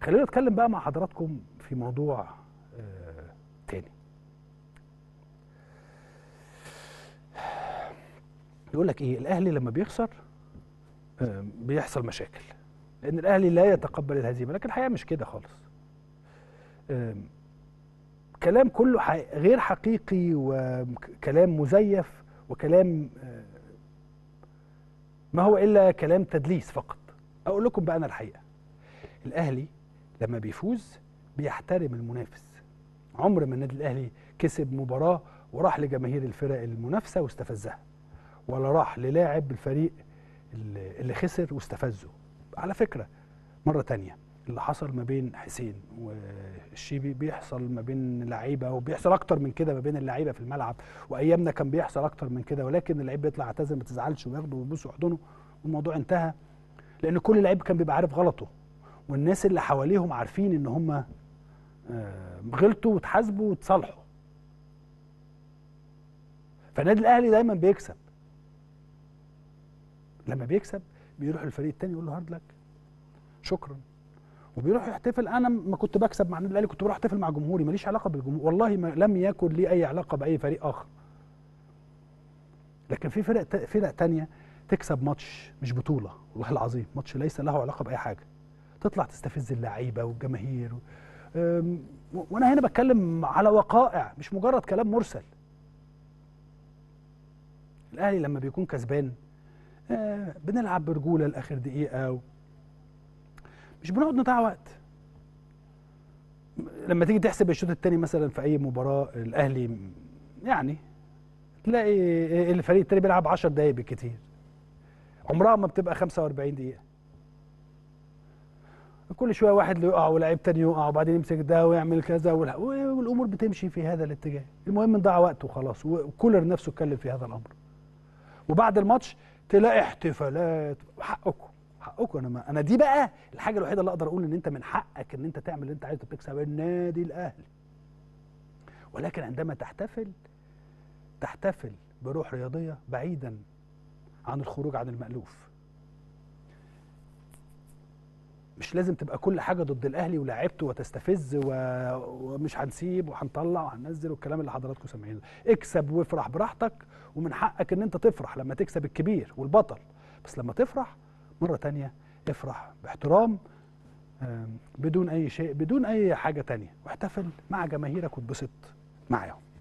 خلينا نتكلم بقى مع حضراتكم في موضوع آه تاني يقول لك ايه الاهلي لما بيخسر آه بيحصل مشاكل لان الاهلي لا يتقبل الهزيمه لكن الحقيقه مش كده خالص آه كلام كله حقيقي غير حقيقي وكلام مزيف وكلام آه ما هو الا كلام تدليس فقط اقول لكم بقى انا الحقيقه الاهلي لما بيفوز بيحترم المنافس عمر ما النادي الاهلي كسب مباراه وراح لجماهير الفرق المنافسه واستفزها ولا راح للاعب الفريق اللي خسر واستفزه على فكره مره تانية اللي حصل ما بين حسين والشيبي بيحصل ما بين لعيبه وبيحصل اكتر من كده ما بين اللعيبه في الملعب وايامنا كان بيحصل اكتر من كده ولكن اللعيب بيطلع اعتذر ما تزعلش وياخده ويبوسه يحضنه والموضوع انتهى لان كل لعيب كان بيبقى عارف غلطه والناس اللي حواليهم عارفين ان هم غلطوا واتحاسبوا وتصالحوا فالنادي الاهلي دايما بيكسب لما بيكسب بيروح للفريق التاني يقول له هارد لك شكرا وبيروح يحتفل انا ما كنت بكسب مع النادي الاهلي كنت بروح احتفل مع جمهوري ماليش علاقه بالجمهور والله ما لم يكن لي اي علاقه باي فريق اخر لكن في فرق فرق تانية تكسب ماتش مش بطوله والله العظيم ماتش ليس له علاقه باي حاجه تطلع تستفز اللعيبه والجماهير وانا هنا بتكلم على وقائع مش مجرد كلام مرسل الاهلي لما بيكون كسبان آه بنلعب برجوله لاخر دقيقه و... مش بنقعد نضيع وقت لما تيجي تحسب الشوط الثاني مثلا في اي مباراه الاهلي يعني تلاقي الفريق الثاني بيلعب 10 دقايق بالكتير عمرها ما بتبقى 45 دقيقه كل شويه واحد اللي يقع ولاعيب تاني يقع وبعدين يمسك ده ويعمل كذا والامور بتمشي في هذا الاتجاه المهم نضيع وقت وخلاص وكولر نفسه اتكلم في هذا الامر وبعد الماتش تلاقي احتفالات حقكم حقكم انا ما انا دي بقى الحاجه الوحيده اللي اقدر اقول ان انت من حقك ان انت تعمل اللي انت عايزه تكسب النادي الاهلي ولكن عندما تحتفل تحتفل بروح رياضيه بعيدا عن الخروج عن المألوف مش لازم تبقى كل حاجه ضد الاهلي ولاعيبته وتستفز و... ومش هنسيب وهنطلع وهننزل والكلام اللي حضراتكم سامعينه اكسب وافرح براحتك ومن حقك ان انت تفرح لما تكسب الكبير والبطل بس لما تفرح مره تانية افرح باحترام بدون اي شيء بدون اي حاجه تانية واحتفل مع جماهيرك واتبسط معاهم